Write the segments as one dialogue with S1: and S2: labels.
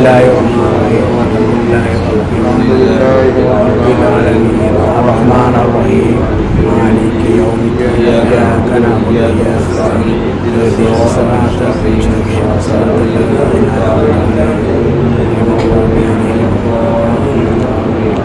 S1: الله الرحمن الرحيم الحمد لله رب العالمين الرحمن الرحيم مالك يوم الدين إياك نعبد وإياك نستعين اهدنا الصراط المستقيم صراط الذين أنعمت عليهم غير المغضوب عليهم ولا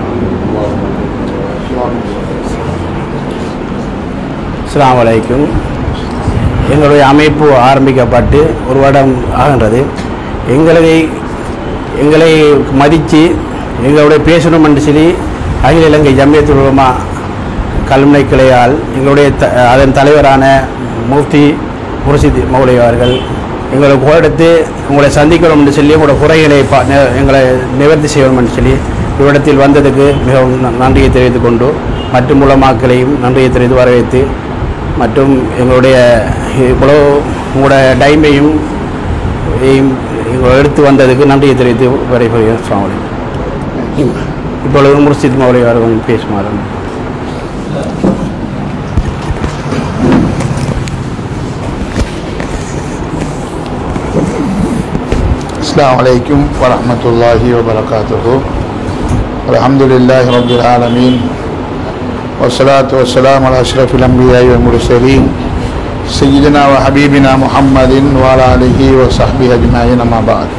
S1: அஸ்ஸலாமு அலைக்கும் எங்களுடைய அமைப்பு ஆரம்பிக்கப்பட்டு ஒரு வருடம் ஆகின்றது எங்களை எங்களை மதித்து எங்களுடைய பேசணும் என்று சொல்லி அகில இலங்கை ஜம்மியத்துல் உலமா கல்முனை கிளையால் எங்களுடைய த அதன் தலைவரான முஃப்தி முர்ஷித் மௌலை அவர்கள் எங்களை கோடத்து உங்களை சந்திக்கணும் என்று சொல்லி உங்களோட குறைகளை பா நெ- எங்களை நிவர்த்தி செய்யணும் என்று சொல்லி இவ்விடத்தில் வந்ததுக்கு மிகவும் ந- நன்றியை தெரிவித்துக் கொண்டு மற்றும் உலமாக்களையும் நன்றியை தெரிவித்து வரவேற்று மற்றும் எங்களுடைய இவ்வளோ உங்களோட டைமையும் இதையும் இங்க எடுத்து வந்ததுக்கு நன்றியை தெரிவித்து வரைபெறுகிறேன் சுவாமி இப்பொழுது முர்ஷித் மௌலி அவர் கொஞ்சம் பேசுமாறு
S2: السلام عليكم ورحمة الله وبركاته الحمد لله رب العالمين والصلاة والسلام على أشرف الأنبياء والمرسلين سيدنا وحبيبنا محمد وعلى آله وصحبه أجمعين أما بعد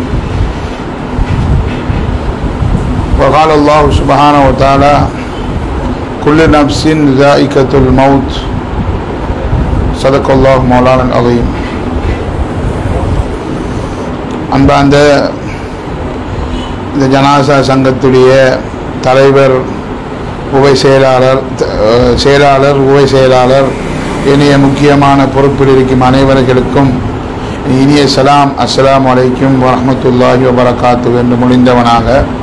S2: وقال الله سبحانه وتعالى كل نفس ذائقة الموت صدق الله مولانا العظيم அன்பார்ந்த இந்த ஜனாசா சங்கத்துடைய தலைவர் உபை செயலாளர் த- அஹ் செயலாளர் உபை செயலாளர் இனிய முக்கியமான பொறுப்பில் இருக்கும் அனைவர்களுக்கும் இனிய சலாம் அஸ்ஸலாமு அலைக்கும் வரஹ்மத்துல்லாஹி வபரகாத்து என்று முடிந்தவனாக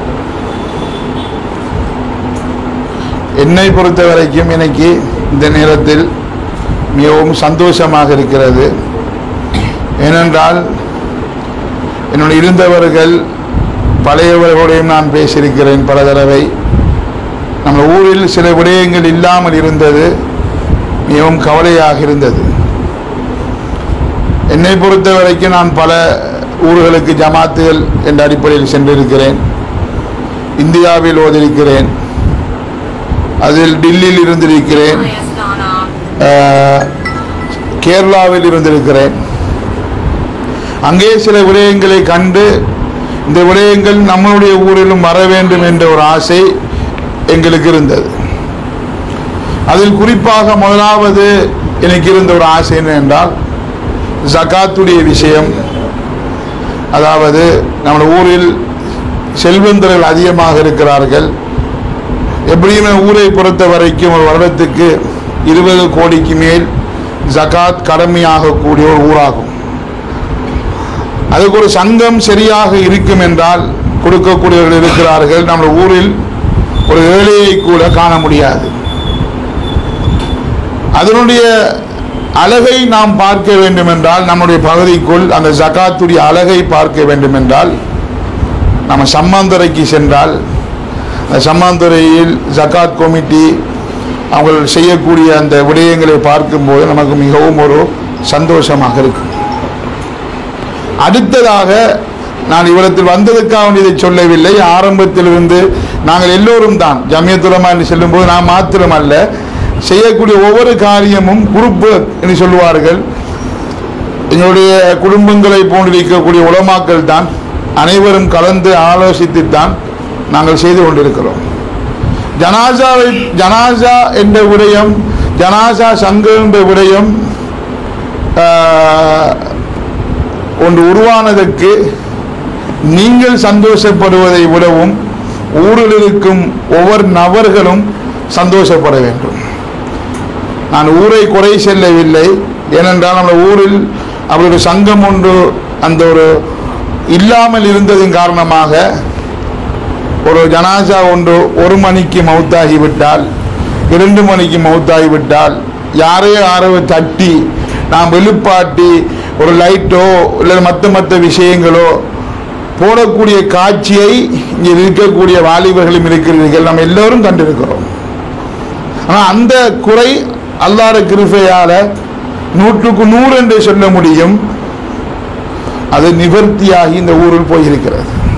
S2: என்னை பொறுத்த வரைக்கும் எனக்கு இந்த நேரத்தில் மிகவும் சந்தோஷமாக இருக்கிறது ஏனென்றால் என்னுடைய இருந்தவர்கள் பழையவர்களோடையும் நான் பேசியிருக்கிறேன் பல தடவை நம்ம ஊரில் சில விடயங்கள் இல்லாமல் இருந்தது மிகவும் கவலையாக இருந்தது என்னை பொறுத்த வரைக்கும் நான் பல ஊர்களுக்கு ஜமாத்துகள் என்ற அடிப்படையில் சென்றிருக்கிறேன் இந்தியாவில் ஓதிருக்கிறேன் அதில் டில்லியில் இருந்திருக்கிறேன் ஆஹ், கேரளாவில் இருந்திருக்கிறேன் அங்கே சில விடயங்களை கண்டு இந்த விடயங்கள் நம்மளுடைய ஊரிலும் வர வேண்டும் என்ற ஒரு ஆசை எங்களுக்கு இருந்தது அதில் குறிப்பாக முதலாவது எனக்கு இருந்த ஒரு ஆசை என்ன என்றால் ஜகாத்துடைய விஷயம் அதாவது நம்ம ஊரில் செல்வந்தர்கள் அதிகமாக இருக்கிறார்கள் எப்படியுமே ஊரை பொறுத்த வரைக்கும் ஒரு வருடத்துக்கு இருபது கோடிக்கு மேல் ஜகாத் கடமையாகக்கூடிய ஒரு ஊராகும் அதுக்கு ஒரு சங்கம் சரியாக இருக்கும் என்றால் கொடுக்கக்கூடியவர்கள் இருக்கிறார்கள் நம்ம ஊரில் ஒரு ஏழையை கூட காண முடியாது அதனுடைய அழகை நாம் பார்க்க வேண்டும் என்றால் நம்முடைய பகுதிக்குள் அந்த ஜகாத்துடைய அழகை பார்க்க வேண்டும் என்றால் நம்ம சம்மாந்துறைக்கு சென்றால் அந்த சம்மாந்துறையில் ஜகாத் கமிட்டி அவங்கள் செய்யக்கூடிய அந்த விடயங்களை பார்க்கும்போது நமக்கு மிகவும் ஒரு சந்தோஷமாக இருக்கும் அடுத்ததாக நான் இவ்விடத்தில் வந்ததுக்காக இதை சொல்லவில்லை ஆரம்பத்திலிருந்து நாங்கள் எல்லோரும் தான் ஜமியத்துலமா என்று சொல்லும்போது நான் மாத்திரம் அல்ல செய்யக்கூடிய ஒவ்வொரு காரியமும் குறுப்பு என்று சொல்லுவார்கள் எங்களுடைய குடும்பங்களை போன்றிருக்கக்கூடிய உலமாக்கள் தான் அனைவரும் கலந்து ஆலோசித்துத்தான் நாங்கள் செய்து கொண்டிருக்கிறோம் ஜனாசாவை ஜனாசா என்ற விடயம் ஜனாசா சங்கம் என்ற விடயம் ஆஹ், ஒன்று உருவானதற்கு நீங்கள் சந்தோஷப்படுவதை விடவும் ஊரில் இருக்கும் ஒவ்வொரு நபர்களும் சந்தோஷப்பட வேண்டும் நான் ஊரை குறை செல்லவில்லை ஏனென்றால் நம்ம ஊரில் அவருடைய சங்கம் ஒன்று அந்த ஒரு இல்லாமல் இருந்ததின் காரணமாக ஒரு ஜனாசா ஒன்று ஒரு மணிக்கு மவுத்தாகிவிட்டால் இரண்டு மணிக்கு மவுத்தாகிவிட்டால் யாரையோ யாரையோ தட்டி நாம் வெளுப்பாட்டி ஒரு லைட்டோ இல்லை மற்ற மற்ற விஷயங்களோ போடக்கூடிய காட்சியை இங்கே இருக்கக்கூடிய வாலிபர்களும் இருக்கிறீர்கள் நம்ம எல்லோரும் கண்டிருக்கிறோம் ஆனால் அந்த குறை அல்லாத கிருபையால நூற்றுக்கு நூறு என்று சொல்ல முடியும் அது நிவர்த்தியாகி இந்த ஊரில் போயிருக்கிறது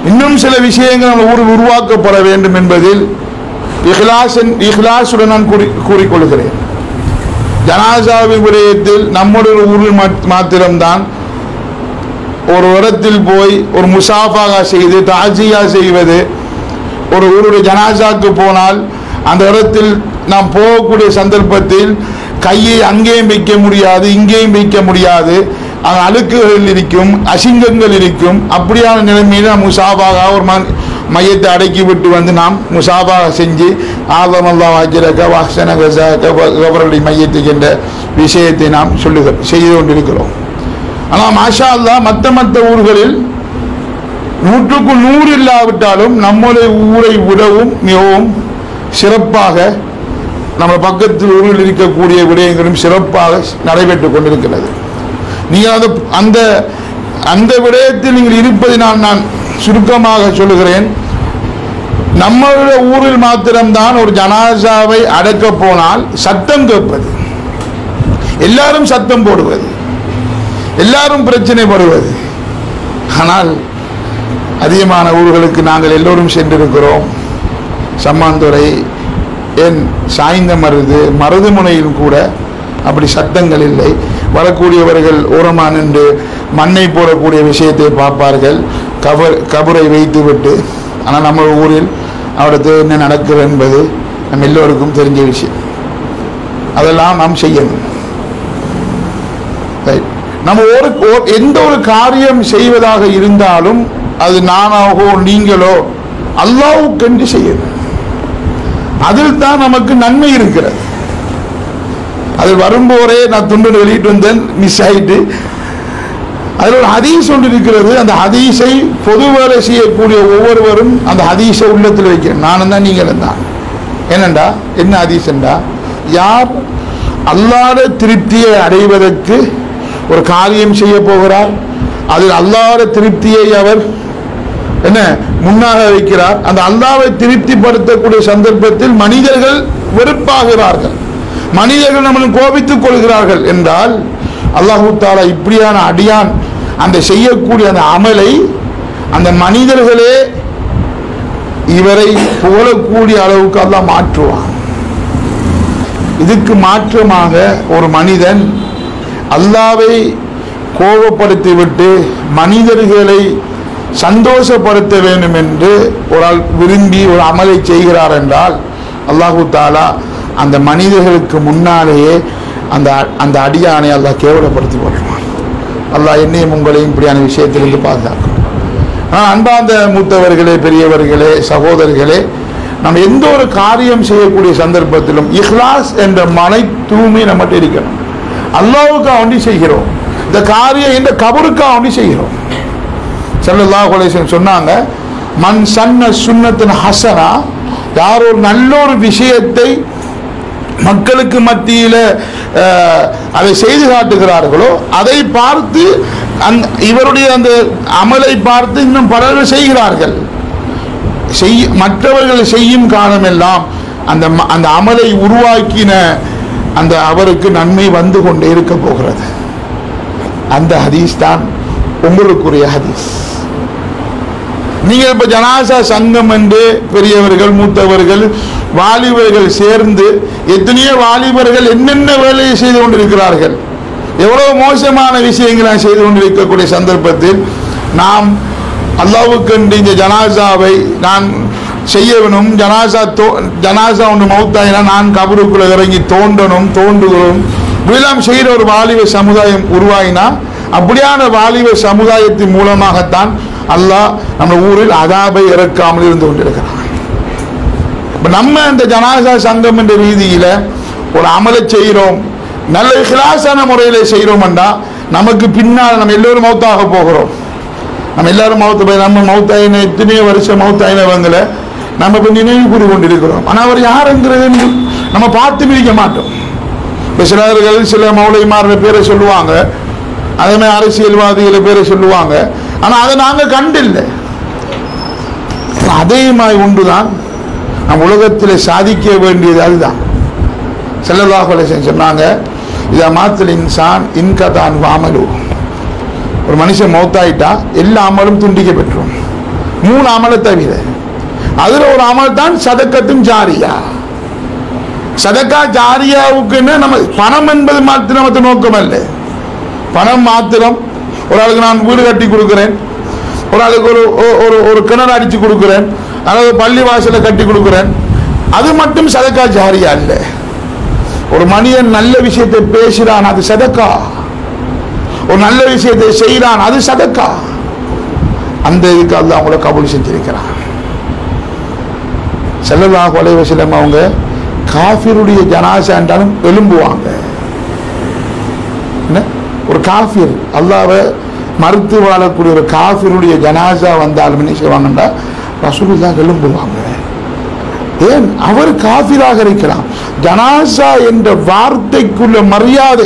S2: இன்னும் சில விஷயங்கள் நம்ம ஊரில் உருவாக்கப்பட வேண்டும் என்பதில் இஹ்லாசன் இஹ்லாசுடன் நான் கூறி கூறிக்கொள்கிறேன் ஜனாசாவின் விடயத்தில் நம்முடைய ஊரில் மாத்- மாத்திரம்தான் ஒரு இடத்தில் போய் ஒரு முசாஃபாக செய்து தாஜியா செய்வது ஒரு ஊருடைய ஜனாசாக்கு போனால் அந்த இடத்தில் நாம் போகக்கூடிய சந்தர்ப்பத்தில் கையை அங்கேயும் வைக்க முடியாது இங்கேயும் வைக்க முடியாது அங்க அழுக்குகள் இருக்கும் அசிங்கங்கள் இருக்கும் அப்படியான நிலைமையில் நாம் முசாபாக ஒரு ம மையத்தை அடக்கி விட்டு வந்து நாம் முசாபாக செஞ்சு ஆதமல்லா வாஜிரக வாசன கபரடி மையத்துக்கு என்ற விஷயத்தை நாம் சொல்லுகிறோம் செய்து கொண்டிருக்கிறோம் ஆனால் மாஷா அல்லா மற்ற மற்ற ஊர்களில் நூற்றுக்கு நூறு இல்லாவிட்டாலும் நம்முடைய ஊரை விடவும் மிகவும் சிறப்பாக நம்ம பக்கத்தில் ஊரில் இருக்கக்கூடிய விடயங்களும் சிறப்பாக நடைபெற்றுக் கொண்டிருக்கிறது நீங்கள் அந்த அந்த அந்த விடயத்தில் நீங்கள் இருப்பதினால் நான் சுருக்கமாக சொல்லுகிறேன் நம்மளுடைய ஊரில் மாத்திரம்தான் ஒரு ஜனாசாவை அடக்க போனால் சத்தம் கேட்பது எல்லாரும் சத்தம் போடுவது எல்லாரும் பிரச்சனைப்படுவது ஆனால் அதிகமான ஊர்களுக்கு நாங்கள் எல்லோரும் சென்றிருக்கிறோம் சம்மாந்துறை ஏன் சாய்ந்த மருது மருதுமுனையில் கூட அப்படி சத்தங்கள் இல்லை வரக்கூடியவர்கள் ஓரமா நின்று மண்ணை போடக்கூடிய விஷயத்தை பார்ப்பார்கள் கபர் கபரை வைத்துவிட்டு ஆனால் நம்ம ஊரில் அவரது என்ன நடக்கிறது என்பது நம்ம எல்லோருக்கும் தெரிஞ்ச விஷயம் அதெல்லாம் நாம் செய்யணும் Right. நம்ம ஒரு ஒரு- எந்த ஒரு காரியம் செய்வதாக இருந்தாலும் அது நானாகவோ நீங்களோ அல்லாவுக்கென்று செய்யணும் அதில் தான் நமக்கு நன்மை இருக்கிறது அதில் வரும்போதே நான் துண்டு வெளியிட்டு வந்தேன் மிஸ் ஆயிட்டு அதில் ஒரு ஹதீஸ் ஒன்று இருக்கிறது அந்த ஹதீஸை பொது வேலை செய்யக்கூடிய ஒவ்வொருவரும் அந்த ஹதீஸை உள்ளத்தில் வைக்கணும் நானும் தான் நீங்களும் தான் என்னண்டா என்ன ஹதீஸ்ண்டா யார் அல்லாத திருப்தியை அடைவதற்கு ஒரு காரியம் செய்ய போகிறார் அதில் அல்லாத திருப்தியை அவர் என்ன முன்னாக வைக்கிறார் அந்த அல்லாவை திருப்திப்படுத்தக்கூடிய சந்தர்ப்பத்தில் மனிதர்கள் வெறுப்பாகிறார்கள் மனிதர்கள் நம்மளை கோபித்துக் கொள்கிறார்கள் என்றால் அல்லாஹு தாலா இப்படியான அடியான் அந்த செய்யக்கூடிய அந்த அமலை அந்த மனிதர்களே இவரை புகழக்கூடிய அளவுக்கு அல்லாஹ் மாற்றுவான் இதுக்கு மாற்றமாக ஒரு மனிதன் அல்லாவை கோபப்படுத்திவிட்டு மனிதர்களை சந்தோஷப்படுத்த வேண்டும் என்று ஒரு ஆள் விரும்பி ஒரு அமலை செய்கிறார் என்றால் அல்லாஹு தாலா அந்த மனிதர்களுக்கு முன்னாலேயே அந்த அந்த அடியானை அல்லாஹ் கேவலப்படுத்தி போட்டுருவான் அல்லாஹ் என்னையும் உங்களையும் இப்படியான விஷயத்திலிருந்து பாதுகாக்கும் ஆனால் அன்பார்ந்த மூத்தவர்களே பெரியவர்களே சகோதரர்களே நம்ம எந்த ஒரு காரியம் செய்யக்கூடிய சந்தர்ப்பத்திலும் இஹ்லாஸ் என்ற மனை தூய்மை நம்மகிட்ட இருக்கணும் அல்லாவுக்காக வேண்டி செய்கிறோம் இந்த காரியம் இந்த கபருக்காக வேண்டி செய்கிறோம் ஸல்லல்லாஹு அலைஹி வஸல்லம் சொன்னாங்க மன் சன்ன சுன்னத்தின் ஹசனா யார் ஒரு நல்ல ஒரு விஷயத்தை மக்களுக்கு மத்தியில் அதை செய்து காட்டுகிறார்களோ அதை பார்த்து அந்த இவருடைய அந்த அமலை பார்த்து இன்னும் பலர்கள் செய்கிறார்கள் செய் மற்றவர்கள் செய்யும் காலமெல்லாம் அந்த ம- அந்த அமலை உருவாக்கின அந்த அவருக்கு நன்மை வந்து கொண்டே இருக்க போகிறது அந்த ஹதீஸ் தான் உங்களுக்குரிய ஹதீஸ் நீங்கள் இப்ப ஜனாசா சங்கம் என்று பெரியவர்கள் மூத்தவர்கள் வாலிபர்கள் சேர்ந்து எத்தனையோ வாலிபர்கள் என்னென்ன வேலையை செய்து கொண்டிருக்கிறார்கள் எவ்வளவு மோசமான விஷயங்களை செய்து கொண்டிருக்கக்கூடிய சந்தர்ப்பத்தில் நாம் அல்லாவுக்கென்று இந்த ஜனாசாவை நான் செய்ய வேணும் ஜனாசா தோ ஜனாசா ஒன்று மௌத்தாயினா நான் கபருக்குள்ள இறங்கி தோண்டணும் தோண்டுகிறோம் இப்படிலாம் செய்கிற ஒரு வாலிப சமுதாயம் உருவாயினா அப்படியான வாலிப சமுதாயத்தின் மூலமாகத்தான் அல்லாஹ் நம்ம ஊரில் அதாபை இறக்காமல் இருந்து கொண்டிருக்கிறான் இப்ப நம்ம இந்த ஜனாசா சங்கம் என்ற ரீதியில ஒரு அமலை செய்கிறோம் நல்ல இஹ்லாசான முறையில் செய்கிறோம்டா நமக்கு பின்னால் நம்ம எல்லோரும் மௌத்தாக போகிறோம் நம்ம எல்லாரும் மௌத்த போய் நம்ம மௌத்தாயின எத்தனையோ வருஷம் மௌத்தாயினவங்களை நம்ம இப்போ நினைவு கூறி கொண்டிருக்கிறோம் ஆனால் அவர் யாருங்கிறது நம்ம பார்த்து பிரிக்க மாட்டோம் இப்போ சிலர்கள் சில மௌலைமார பேரை சொல்லுவாங்க அதே மாதிரி அரசியல்வாதிகளை பேரை சொல்லுவாங்க ஆனால் அதை நாங்கள் கண்டில்லை அதே மாதிரி ஒன்றுதான் நம் உலகத்தில் சாதிக்க வேண்டியது அதுதான் செல்லல்லாஹ் அலைஹி சொன்னாங்க இதை மாத்தல் இன்சான் இன்கதான் வாமலு ஒரு மனுஷன் மௌத்தாயிட்டா எல்லா அமலும் துண்டிக்க பெற்றோம் மூணு அமலை தவிர அதுல ஒரு அமல் தான் சதக்கத்தும் ஜாரியா சதக்கா ஜாரியாவுக்குன்னு நம்ம பணம் என்பது மாத்திரம் நமக்கு நோக்கம் அல்ல பணம் மாத்திரம் ஒரு ஆளுக்கு நான் வீடு கட்டி கொடுக்கிறேன் ஒரு ஆளுக்கு ஒரு ஒ- ஒரு ஒரு கிணறு அடிச்சு கொடுக்கிறேன் அல்லது பள்ளி வாசலை கட்டி கொடுக்கிறேன் அது மட்டும் சதக்கா ஜாரியா இல்லை ஒரு மனிதன் நல்ல விஷயத்தை பேசுறான் அது சதக்கா ஒரு நல்ல விஷயத்தை செய்கிறான் அது சதக்கா அந்த இதுக்கு அல்லாஹ் அவங்கள கபூல் செஞ்சிருக்கிறான் செல்லல்லாஹு அலைஹி வஸல்லம் அவங்க காஃபிருடைய ஜனாசாண்டாலும் எழும்புவாங்க என்ன ஒரு காஃபிர் அல்லாவை மறுத்து வாழக்கூடிய ஒரு காஃபிருடைய ஜனாசா வந்தாலும் என்ன செய்வாங்கண்டா ரசூலுல்லாஹ் எழும்புவாங்க ஏன் அவர் காஃபிராக இருக்கலாம் ஜனாசா என்ற வார்த்தைக்குள்ள மரியாதை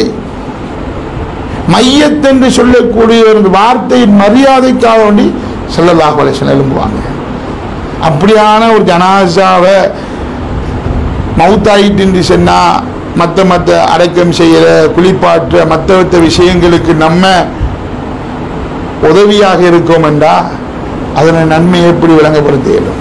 S2: மையத் என்று சொல்லக்கூடிய ஒரு வார்த்தையின் மரியாதைக்காக வேண்டி ஸல்லல்லாஹு அலைஹி வஸல்லம் எழும்புவாங்க அப்படியான ஒரு ஜனாசாவை மவுத்தாயிட்டு என்று சொன்னா மற்ற மற்ற அடக்கம் செய்கிற குளிப்பாற்ற மற்ற மற்ற விஷயங்களுக்கு நம்ம உதவியாக இருக்கோம் என்றா அதனை நன்மை எப்படி விளங்கப்படுத்த இயலும்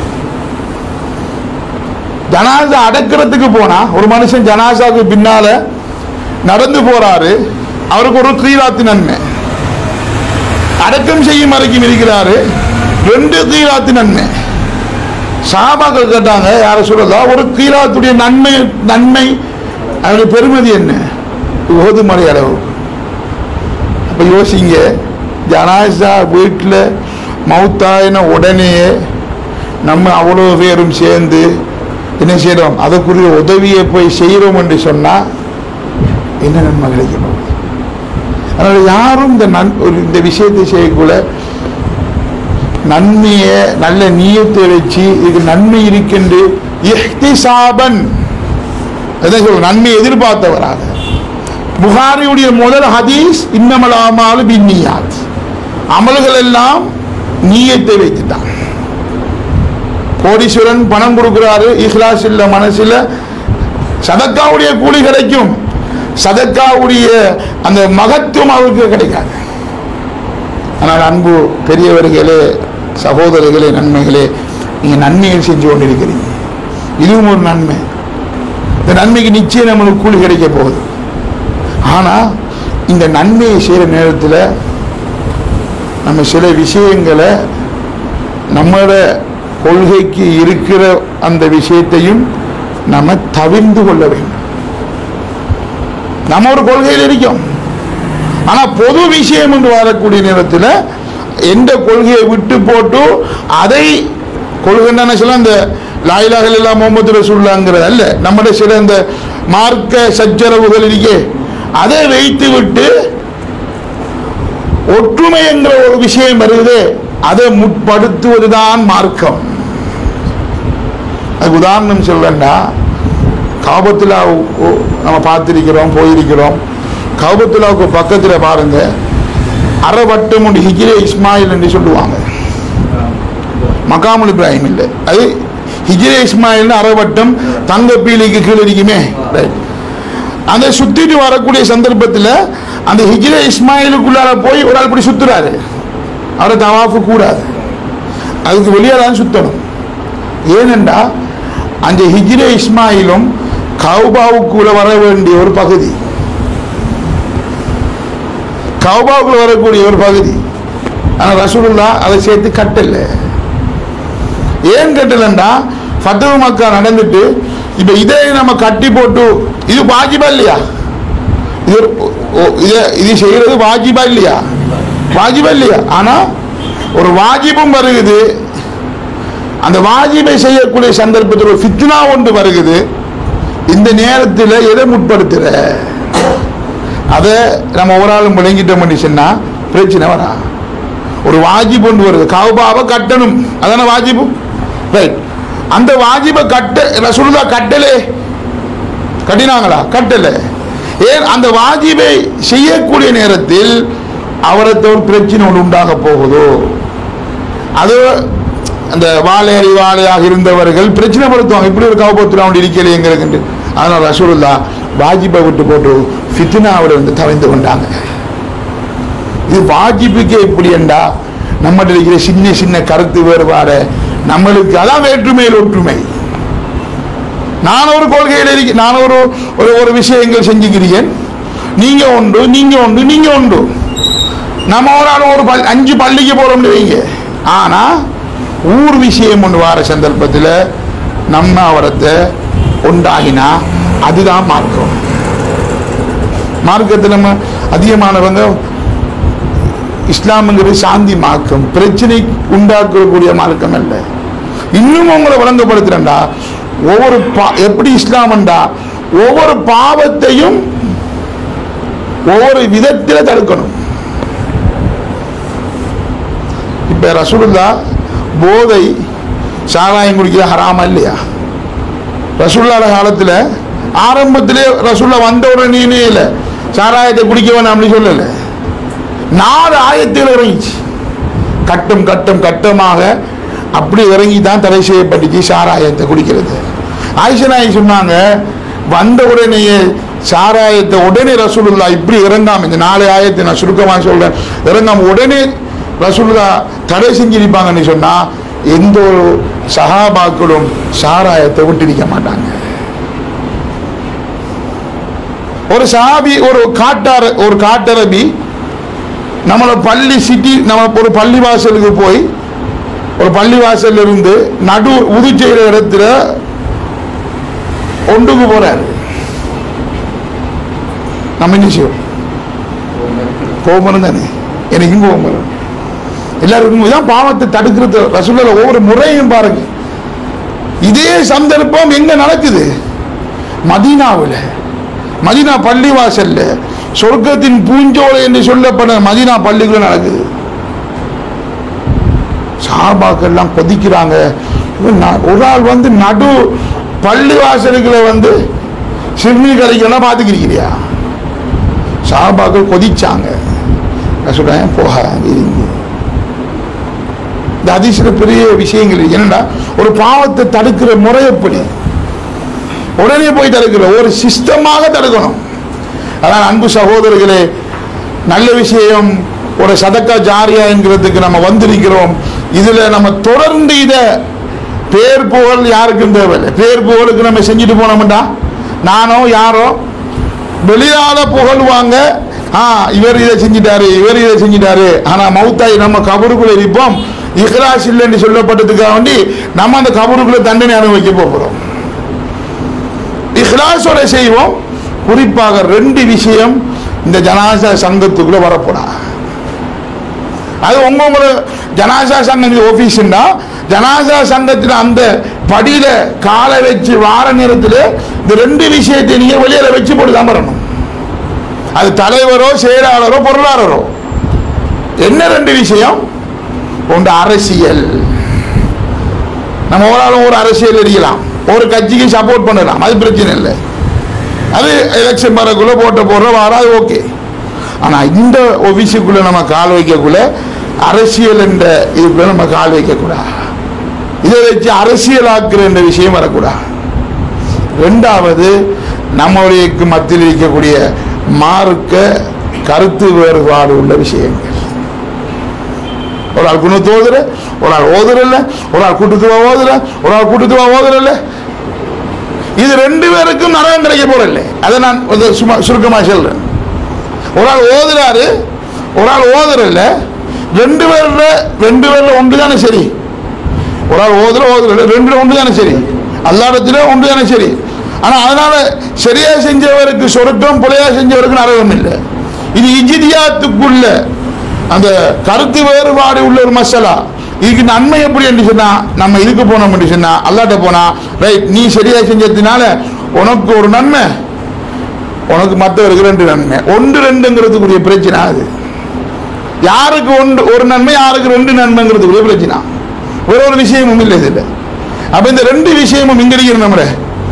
S2: ஜனாசா அடக்கிறதுக்கு போனா ஒரு மனுஷன் ஜனாசாவுக்கு பின்னால நடந்து போறாரு அவருக்கு ஒரு கீழாத்து நன்மை அடக்கம் செய்யும் வரைக்கும் இருக்கிறாரு ரெண்டு கீழாத்து நன்மை சாபாக்கள் கேட்டாங்க யார சொல்லலாம் ஒரு கீழாத்துடைய நன்மை நன்மை அதனுடைய பெருமதி என்ன ஓதுமறை அளவு அப்ப யோசிங்க ஜனாசா வீட்டில் மவுத்தாயின உடனேயே நம்ம அவ்வளோ பேரும் சேர்ந்து என்ன செய்கிறோம் அதற்குரிய உதவியை போய் செய்கிறோம் என்று சொன்னால் என்ன நன்மை கிடைக்க போகுது அதனால யாரும் இந்த நன் ஒரு இந்த விஷயத்தை செய்யக்கூட நன்மையை நல்ல நீயத்தை வச்சு இதுக்கு நன்மை இருக்கின்ற இஹ்திசாபன் அதான் சொல்றேன் நன்மை எதிர்பார்த்தவராக புகாரியுடைய முதல் ஹதீஸ் இன்னமலாமாலு பின்னியாத் அமல்கள் எல்லாம் நீயத்தை வைத்துட்டான் கோடீஸ்வரன் பணம் கொடுக்கிறாரு இஹ்லாஸ் இல்ல மனசுல சதக்காவுடைய கூலி கிடைக்கும் சதக்காவுடைய அந்த மகத்துவம் அவருக்கு கிடைக்காது ஆனால் அன்பு பெரியவர்களே சகோதரர்களே நன்மைகளே நீங்க நன்மையை செஞ்சு கொண்டிருக்கிறீங்க இதுவும் ஒரு நன்மை இந்த நன்மைக்கு நிச்சயம் நம்மளுக்கு கூலி கிடைக்க போகுது ஆனா இந்த நன்மையை செய்யற நேரத்தில் நம்ம சில விஷயங்களை நம்மளோட கொள்கைக்கு இருக்கிற அந்த விஷயத்தையும் நம்ம தவிர்ந்து கொள்ள வேண்டும் நம்ம ஒரு கொள்கையில் இருக்கோம் ஆனா பொது விஷயம் என்று வரக்கூடிய நேரத்தில் எந்த கொள்கையை விட்டு போட்டு அதை கொள்கை என்ன சொல்ல அந்த லாயிலாக எல்லாம் முகமது ரசூல்லாங்கிறது அல்ல நம்முடைய சில இந்த மார்க்க சச்சரவுகள் இருக்கே அதை வைத்து விட்டு ஒற்றுமை என்கிற ஒரு விஷயம் வருது அதை முற்படுத்துவதுதான் மார்க்கம் அதுக்கு உதாரணம் சொல்லண்டா காபத்துலா நம்ம பார்த்திருக்கிறோம் போயிருக்கிறோம் கௌபத்துலாவுக்கு பக்கத்தில் பாருங்க அறவட்டம் உண்டு ஹிஜ்ரே இஸ்மாயில் என்று சொல்லுவாங்க மகாமுல் இப்ராஹிம் இல்லை அது ஹிஜ்ரே இஸ்மாயில் அறவட்டம் தங்க பீலிக்கு கீழே இருக்குமே Right. அந்த சுத்திட்டு வரக்கூடிய சந்தர்ப்பத்தில் அந்த ஹிஜ்ரே இஸ்மாயிலுக்குள்ளார போய் ஒரு ஆள் இப்படி சுத்துறாரு அவரை தவாஃபு கூடாது அதுக்கு வெளியே தான் சுத்தணும் ஏனென்றா அந்த ஹிஜ்ரே இஸ்மாயிலும் கௌபாவுக்குள்ள வர வேண்டிய ஒரு பகுதி கௌபாவுக்குள்ள வரக்கூடிய ஒரு பகுதி ஆனால் ரசூலுல்லா அதை சேர்த்து கட்டல ஏன் கட்டலண்டா ஃபத்துவ மக்கா நடந்துட்டு இப்போ இதை நம்ம கட்டி போட்டு இது வாஜிபா இல்லையா இது ஒரு- ஓ- இதை இது செய்யறது வாஜிபா இல்லையா வாஜிபா இல்லையா ஆனா ஒரு வாஜிபும் வருகுது அந்த வாஜிபை செய்யக்கூடிய சந்தர்ப்பத்தில் ஒரு ஃபித்னா ஒன்று வருகுது இந்த நேரத்தில் எதை முற்படுத்துற அதை நம்ம ஒரு ஆளும் விளங்கிட்டோம் சொன்னா பிரச்சனை வரா ஒரு வாஜிப் ஒன்று வருது கவுபாவை கட்டணும் அதான வாஜிபு ரைட் அந்த வாஜிபை கட்ட ரசூலுல்லா கட்டலே கட்டினாங்களா கட்டல ஏன் அந்த வாஜிபை செய்யக்கூடிய நேரத்தில் அவரத்தை ஒரு பிரச்சனை ஒன்று உண்டாக போகுதோ அது அந்த வாழையடி வாழையாக இருந்தவர்கள் பிரச்சனை படுத்துவாங்க இப்படி ஒரு கவபத்தில் அவன் இருக்கலையேங்கிறது அதனால ரசூலுல்லா வாஜிபை விட்டு போட்டு ஃபித்னாவோட வந்து தவிந்து கொண்டாங்க இது வாஜிபுக்கே இப்படி என்றா நம்மகிட்ட இருக்கிற சின்ன சின்ன கருத்து வேறுபாடு நம்மளுக்கு அதான் வேற்றுமையில் ஒற்றுமை நான் ஒரு கொள்கையில் இருக்க நான் ஒரு ஒரு ஒரு விஷயங்கள் செஞ்சுக்கிறேன் நீங்க உண்டு நீங்க உண்டு நீங்க உண்டு நம்ம ஒரு ஆள் ஒரு பல் அஞ்சு பள்ளிக்கு போறோம்னு வைங்க ஆனா ஊர் விஷயம் ஒன்று வார சந்தர்ப்பத்தில் நம்ம அவரத்தை உண்டாகினா அதுதான் மார்க்கம் மார்க்கத்தில் நம்ம அதிகமானவங்க இஸ்லாம்ங்கிறது சாந்தி மார்க்கம் பிரச்சனை உண்டாக்கக்கூடிய மார்க்கம் அல்ல இன்னும் உங்களை விளங்கப்படுத்துறேன்டா ஒவ்வொரு பா எப்படி இஸ்லாம்டா ஒவ்வொரு பாவத்தையும் ஒவ்வொரு விதத்தில் தடுக்கணும் இப்ப ரசூலுல்லா போதை சாராயம் குடிக்கிற ஹராமா இல்லையா ரசூல்லாட காலத்துல ஆரம்பத்திலே ரசூல்லா வந்த உடனே இல்லை சாராயத்தை குடிக்க வேணாம் அப்படி சொல்லல நாலு ஆயத்தில் இறங்கிச்சு கட்டம் கட்டம் கட்டமாக அப்படி இறங்கி தான் தடை செய்யப்பட்டுச்சு சாராயத்தை குடிக்கிறது ஆயிஷனாயி சொன்னாங்க வந்த உடனேயே சாராயத்தை உடனே ரசூலுல்லா இப்படி இறங்காம இந்த நாலு ஆயத்தை நான் சுருக்கமாக சொல்றேன் இறங்காம உடனே ரசூலுல்லா தடை செஞ்சிருப்பாங்கன்னு சொன்னா எந்த ஒரு சகாபாக்களும் சாராயத்தை விட்டிருக்க மாட்டாங்க ஒரு சஹாபி ஒரு காட்டார ஒரு காட்டரபி நம்மளை பள்ளி சிட்டி நம்ம ஒரு பள்ளி வாசலுக்கு போய் ஒரு பள்ளி வாசல்ல இருந்து நடு உது செய்கிற இடத்துல ஒன்றுக்கு போறாரு நம்ம என்ன செய்வோம் கோபம் தானே எனக்கும் கோபம் வரும் எல்லாருக்கும் இதான் பாவத்தை தடுக்கிறது ரசூலுல்லாஹ் ஒவ்வொரு முறையும் பாருங்க இதே சந்தர்ப்பம் எங்க நடக்குது மதீனாவில் மதீனா பள்ளிவாசல்ல சொர்க்கத்தின் பூஞ்சோலை என்று சொல்லப்பட மதீனா பள்ளிக்குள்ள நடக்குது சாபாக்கள் எல்லாம் கொதிக்கிறாங்க இவன் ந- ஒரு ஆள் வந்து நடு பள்ளிவாசலுக்குள்ள வந்து சிறுநீர் கலைக்கெல்லாம் பார்த்துக்கிறீங்களா சாபாக்கள் கொதிச்சாங்க நான் சொல்றேன் போக இருங்க இந்த அதிசய பெரிய விஷயங்கள் இருக்கு. என்னடா ஒரு பாவத்தை தடுக்கிற முறை எப்படி உடனே போய் தடுக்கிற ஒரு சிஸ்டமாக தடுக்கணும் அதான் அன்பு சகோதரர்களே நல்ல விஷயம் ஒரு சதக்கா ஜாரியா என்கிறதுக்கு நம்ம வந்திருக்கிறோம் இதுல நம்ம தொடர்ந்து இத பேர் புகழ் யாருக்கும் தேவையில்லை பேர் புகழுக்கு நம்ம செஞ்சுட்டு போனோம்டா நானோ யாரோ வெளியால புகழ்வாங்க ஆ இவர் இதை செஞ்சிட்டாரு இவர் இதை செஞ்சிட்டாரு ஆனா மௌத்தாய் நம்ம கபருக்குள்ள இருப்போம் இஹ்லாஸ் இல்லைன்னு சொல்லப்பட்டதுக்காக வேண்டி நம்ம அந்த கபருக்குள்ள தண்டனை அனுபவிக்க போகிறோம் இஹ்லாஸோட செய்வோம் குறிப்பாக ரெண்டு விஷயம் இந்த ஜனாசா சங்கத்துக்குள்ள வரப்போறா அது உங்க உங்களோட ஜனாசா சங்கம் ஆபீஸ்னா ஜனாசா சங்கத்தில் அந்த படியில காலை வச்சு வார நேரத்தில் இந்த ரெண்டு விஷயத்தை நீங்க வெளியில வச்சு போட்டு தான் வரணும் அது தலைவரோ செயலாளரோ பொருளாளரோ என்ன ரெண்டு விஷயம் ஒன்று அரசியல் நம்ம ஒரு ஆளும் ஒரு அரசியல் இருக்கலாம் ஒரு கட்சிக்கு சப்போர்ட் பண்ணலாம் அது பிரச்சனை இல்லை அது எலெக்ஷன் வரக்குள்ள போட்ட போடுற வாரம் அது ஓகே ஆனால் இந்த ஒபிசிக்குள்ள நம்ம கால் வைக்கக்குள்ள அரசியல் என்ற இதுக்குள்ள நம்ம கால் வைக்கக்கூடாது இதை வச்சு அரசியலாக்குற என்ற விஷயம் வரக்கூடாது ரெண்டாவது நம்மளுடைய மத்தியில் இருக்கக்கூடிய மார்க்க கருத்து வேறுபாடு உள்ள விஷயங்கள் ஒரு ஆள் குணத்து ஓதுற ஒரு ஆள் ஓதுறல்ல ஒரு ஆள் கூட்டத்துவா ஓதுற ஒரு ஆள் கூட்டத்துவா ஓதுறல்ல இது ரெண்டு பேருக்கும் நரகம் கிடைக்க போறதில்லை அதை நான் வந்து சும்மா சுருக்கமா சொல்றேன் ஒரு ஆள் ஓதுறாரு ஒரு ஆள் ஓதுறல்ல ரெண்டு பேர்ல ரெண்டு பேர்ல ஒன்று தானே சரி ஒரு ஆள் ஓதுற ஓதுறல்ல ரெண்டு ஒன்று தானே சரி அல்லாடத்துல ஒன்று தானே சரி ஆனா அதனால சரியா செஞ்சவருக்கு சொருக்கம் பிழையா செஞ்சவருக்கு நரகம் இல்லை இது இஜிதியாத்துக்குள்ள அந்த கருத்து வேறுபாடு உள்ள ஒரு மசாலா இதுக்கு நன்மை எப்படி என்று சொன்னா நம்ம இதுக்கு போனோம் என்று சொன்னா அல்லாட்ட போனா ரைட் நீ சரியா செஞ்சதுனால உனக்கு ஒரு நன்மை உனக்கு மற்றவருக்கு ரெண்டு நன்மை ஒன்று ரெண்டுங்கிறதுக்குரிய பிரச்சனை அது யாருக்கு ஒன்று ஒரு நன்மை யாருக்கு ரெண்டு நன்மைங்கிறதுக்குரிய பிரச்சனை ஒரு ஒரு விஷயமும் இல்லை இதில் அப்ப இந்த ரெண்டு விஷயமும் இங்க இருக்கிற நம்மள